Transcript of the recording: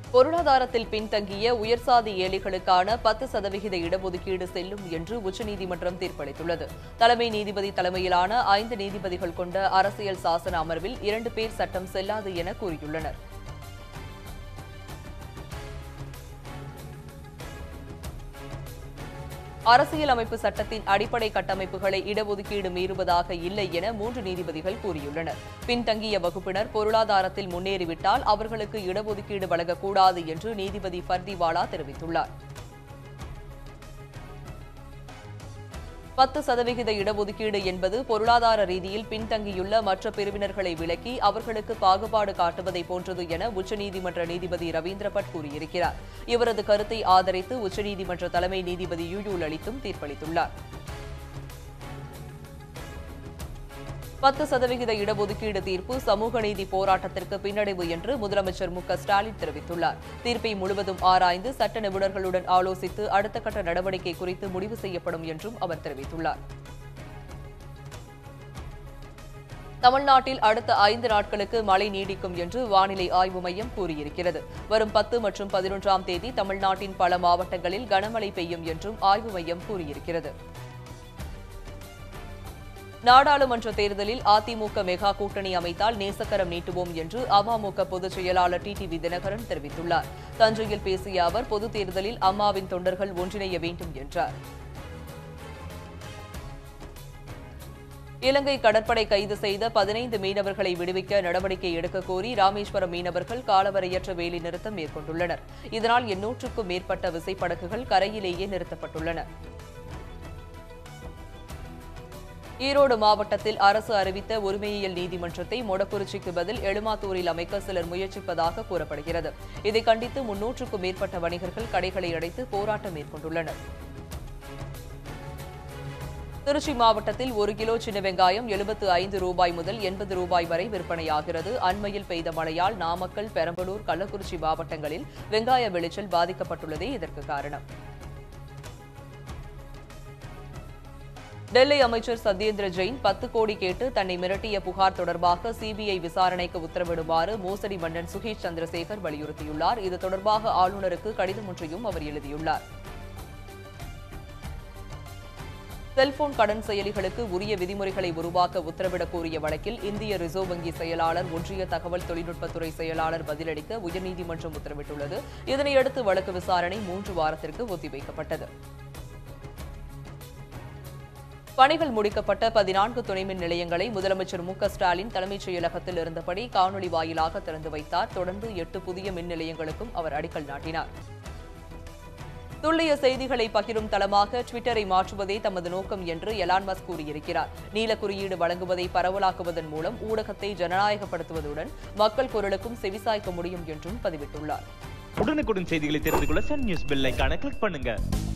பொருளாதாரத்தில் பின்தங்கிய உயர்சாதி ஏழைகளுக்கான பத்து சதவிகித இடஒதுக்கீடு செல்லும் என்று உச்சநீதிமன்றம் தீர்ப்பளித்துள்ளது தலைமை நீதிபதி தலைமையிலான ஐந்து நீதிபதிகள் கொண்ட அரசியல் சாசன அமர்வில் இரண்டு பேர் சட்டம் செல்லாது என கூறியுள்ளனர் அரசியலமைப்பு சட்டத்தின் அடிப்படை கட்டமைப்புகளை இடஒதுக்கீடு மீறுவதாக இல்லை என மூன்று நீதிபதிகள் கூறியுள்ளனர் பின்தங்கிய வகுப்பினர் பொருளாதாரத்தில் முன்னேறிவிட்டால் அவர்களுக்கு இடஒதுக்கீடு வழங்கக்கூடாது என்று நீதிபதி ஃபர்திவாலா தெரிவித்துள்ளார் பத்து சதவிகித இடஒதுக்கீடு என்பது பொருளாதார ரீதியில் பின்தங்கியுள்ள மற்ற பிரிவினர்களை விலக்கி அவர்களுக்கு பாகுபாடு காட்டுவதை போன்றது என உச்சநீதிமன்ற நீதிபதி ரவீந்திர பட் கூறியிருக்கிறார் இவரது கருத்தை ஆதரித்து உச்சநீதிமன்ற தலைமை நீதிபதி யூ யூ லலித்தும் தீர்ப்பளித்துள்ளார் பத்து சதவிகித இடஒதுக்கீடு தீர்ப்பு சமூக நீதி போராட்டத்திற்கு பின்னடைவு என்று முதலமைச்சர் மு க ஸ்டாலின் தெரிவித்துள்ளார் தீர்ப்பை முழுவதும் ஆராய்ந்து சட்ட நிபுணர்களுடன் ஆலோசித்து அடுத்த கட்ட நடவடிக்கை குறித்து முடிவு செய்யப்படும் என்றும் அவர் தெரிவித்துள்ளார் தமிழ்நாட்டில் அடுத்த ஐந்து நாட்களுக்கு மழை நீடிக்கும் என்று வானிலை ஆய்வு மையம் கூறியிருக்கிறது வரும் பத்து மற்றும் பதினொன்றாம் தேதி தமிழ்நாட்டின் பல மாவட்டங்களில் கனமழை பெய்யும் என்றும் ஆய்வு மையம் கூறியிருக்கிறது நாடாளுமன்ற தேர்தலில் அதிமுக மெகா கூட்டணி அமைத்தால் நேசக்கரம் நீட்டுவோம் என்று அமமுக பொதுச் செயலாளர் டிடிவி தினகரன் தெரிவித்துள்ளார் தஞ்சையில் பேசிய அவர் பொதுத் தேர்தலில் அம்மாவின் தொண்டர்கள் ஒன்றிணைய வேண்டும் என்றார் இலங்கை கடற்படை கைது செய்த பதினைந்து மீனவர்களை விடுவிக்க நடவடிக்கை எடுக்க கோரி ராமேஸ்வரம் மீனவர்கள் காலவரையற்ற வேலை நிறுத்தம் மேற்கொண்டுள்ளனர் இதனால் எண்ணூற்றுக்கும் மேற்பட்ட விசைப்படகுகள் கரையிலேயே நிறுத்தப்பட்டுள்ளன ஈரோடு மாவட்டத்தில் அரசு அறிவித்த உரிமையியல் நீதிமன்றத்தை மொடக்குறிச்சிக்கு பதில் எழுமாத்தூரில் அமைக்க சிலர் முயற்சிப்பதாக கூறப்படுகிறது இதை கண்டித்து முன்னூற்றுக்கும் மேற்பட்ட வணிகர்கள் கடைகளை அடைத்து போராட்டம் மேற்கொண்டுள்ளனர் திருச்சி மாவட்டத்தில் ஒரு கிலோ சின்ன வெங்காயம் எழுபத்து ஐந்து ரூபாய் முதல் எண்பது ரூபாய் வரை விற்பனையாகிறது அண்மையில் பெய்த மழையால் நாமக்கல் பெரம்பலூர் கள்ளக்குறிச்சி மாவட்டங்களில் வெங்காய விளைச்சல் பாதிக்கப்பட்டுள்ளதே இதற்கு காரணம் டெல்லி அமைச்சர் சத்யேந்திர ஜெயின் பத்து கோடி கேட்டு தன்னை மிரட்டிய புகார் தொடர்பாக சிபிஐ விசாரணைக்கு உத்தரவிடுமாறு மோசடி மன்னன் சுகேஷ் சந்திரசேகர் வலியுறுத்தியுள்ளார் இது தொடர்பாக ஆளுநருக்கு கடிதம் ஒன்றையும் அவர் எழுதியுள்ளார் செல்போன் கடன் செயலிகளுக்கு உரிய விதிமுறைகளை உருவாக்க உத்தரவிடக் கோரிய வழக்கில் இந்திய ரிசர்வ் வங்கி செயலாளர் ஒன்றிய தகவல் தொழில்நுட்பத்துறை செயலாளர் பதிலளிக்க உயர்நீதிமன்றம் உத்தரவிட்டுள்ளது இதனையடுத்து வழக்கு விசாரணை மூன்று வாரத்திற்கு ஒத்திவைக்கப்பட்டது பணிகள் முடிக்கப்பட்ட பதினான்கு துணைமின் நிலையங்களை முதலமைச்சர் மு க ஸ்டாலின் தலைமைச் செயலகத்தில் இருந்தபடி காணொலி வாயிலாக திறந்து வைத்தார் தொடர்ந்து எட்டு புதிய மின் நிலையங்களுக்கும் அவர் அடிக்கல் நாட்டினார் துல்லிய செய்திகளை பகிரும் தளமாக ட்விட்டரை மாற்றுவதே தமது நோக்கம் என்று எலான் மஸ்க் கூறியிருக்கிறார் நீல குறியீடு வழங்குவதை பரவலாக்குவதன் மூலம் ஊடகத்தை ஜனநாயகப்படுத்துவதுடன் மக்கள் குரலுக்கும் செவிசாய்க்க முடியும் என்றும் பதிவிட்டுள்ளார் உடனுக்குடன் செய்திகளை தெரிந்து கொள்ள சன் நியூஸ் பெல் ஐகானை கிளிக் பண்ணுங்க